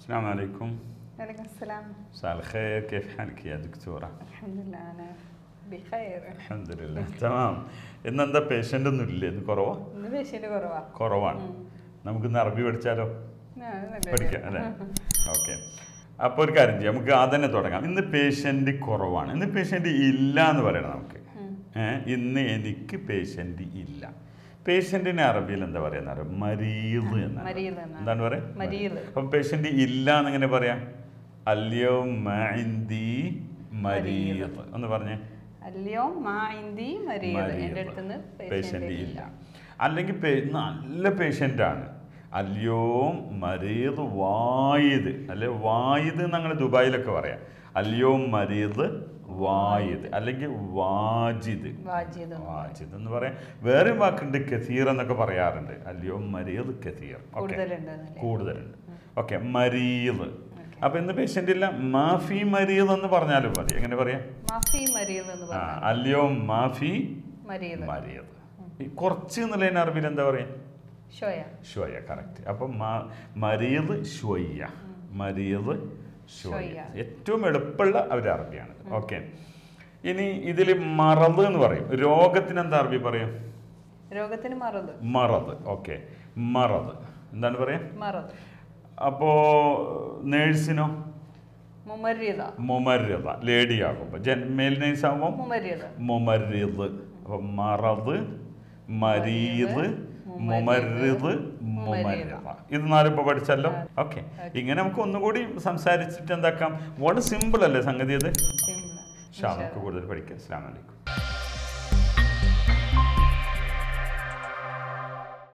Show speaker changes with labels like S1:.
S1: السلام عليكم
S2: عليكم السلام
S1: مساء الخير كيف حالك يا دكتورة
S2: الحمد لله أنا بخير
S1: الحمد لله تمام ഇന്നെന്താ പേഷ്യൻ്റ് ഒന്നും ഇല്ലേ ഇത് കുറവാ
S2: ഇന്ന് പേഷ്യൻ്റ് കുറവാ
S1: കുറവാണ് നമുക്കിന്ന് അറബി പഠിച്ചാലോ
S2: ആ, അത് നല്ല
S1: പഠിക്കാം അല്ലേ ഓക്കെ അപ്പോൾ ഒരു കാര്യം ചെയ്യാം നമുക്ക് അതന്നെ തുടങ്ങാം ഇന്ന് പേഷ്യൻ്റ് കുറവാണ് ഇന്ന് പേഷ്യൻ്റ് ഇല്ല എന്ന് പറയണം നമുക്ക് ഏ, ഇന്ന് എനിക്ക് പേഷ്യൻ്റ് ഇല്ല പേഷ്യൻറ്റിന് അറബിയിൽ എന്താ പറയുക മരീദ് എന്നാണ്
S2: മരീദ് എന്നാണ്.
S1: എന്താണ് പറയാ
S2: മരീദ്.
S1: അപ്പം പേഷ്യൻ്റ് ഇല്ല എന്നിങ്ങനെ പറയാം അല്ലയോ മൈന്തി മരീദ് എന്ന് പറഞ്ഞേ
S2: അല്ലയോ മാ ഇന്തി മരീദ് എൻ്റെ അടുത്തുനിന്ന്
S1: പേഷ്യൻ്റ്
S2: പേഷ്യൻ്റ്
S1: ഇല്ല അല്ലെങ്കിൽ പേ- നല്ല പേഷ്യൻ്റ് ആണ് അല്ലയോ മരീദ് വായിദ് അല്ലെ വായിദ് ഞങ്ങൾ ദുബായിലൊക്കെ പറയാം അല്ലയോ മരീദ് വായിദ് അല്ലെങ്കിൽ വാജിദ്
S2: വാജിദ്
S1: വാജിദ് എന്ന് പറയാം വേറെ വാക്കുണ്ട് കസീർ എന്നൊക്കെ പറയാറുണ്ട് അല്ലയോ മരീദ് കസീർ ഓക്കെ
S2: കൂടുതലുണ്ട് എന്നല്ലേ?
S1: കൂടുതലുണ്ട് ഓക്കെ മരീദ് അപ്പൊ ഇന്ന് പേഷ്യൻ്റ് ഇല്ല മാഫി മരീദ് എന്ന് പറഞ്ഞാലും മതി എങ്ങനെ പറയാം
S2: മാഫി മരീദ് എന്ന്
S1: ആ,
S2: പറഞ്ഞു
S1: അല്ലയോ മാഫി
S2: മരീദ്
S1: മരീദ് ഈ കുറച്ച് എന്നുള്ളതിന് അറബിൽ എന്താ പറയാ
S2: ഷോയ
S1: ഷ്വയ കറക്റ്റ് അപ്പം മ- മരീദ് ഷ്വയ്യ മരീദ് ഷ്വയ്യ
S2: ഷ്വയ്യ.
S1: ഏറ്റവും എളുപ്പമുള്ള ഒരു അറബിയാണ് ഓക്കെ ഇനി ഇതിൽ മറത് എന്ന് പറയും രോഗത്തിന് എന്താ അറബി പറയും
S2: രോഗത്തിന് മറത്
S1: മറത് ഓക്കെ മറത് എന്താണ് പറയാ
S2: മറത്
S1: അപ്പോ നേഴ്സിനോ
S2: മുമര്യത
S1: മുമര്യത ലേഡി ആകുമ്പോൾ ജൻ മേൽ നേഴ്സ് ആകുമ്പോൾ
S2: മുമര്യത
S1: മുമരിദ് അപ്പൊ മറത് മരീദ് മുമരിദ് മുമരിദ ഇത് നാലും ഇപ്പോൾ പഠിച്ചല്ലോ ഓക്കെ ഇങ്ങനെ നമുക്ക് ഒന്നുകൂടി സംസാരിച്ചിട്ട് എന്താക്കാം വളരെ സിമ്പിൾ അല്ലേ സംഗതി അത്
S2: സിമ്പിൾ
S1: ഷാ നമുക്ക് കൂടുതൽ പഠിക്കാം അസ്സാം വലൈക്കും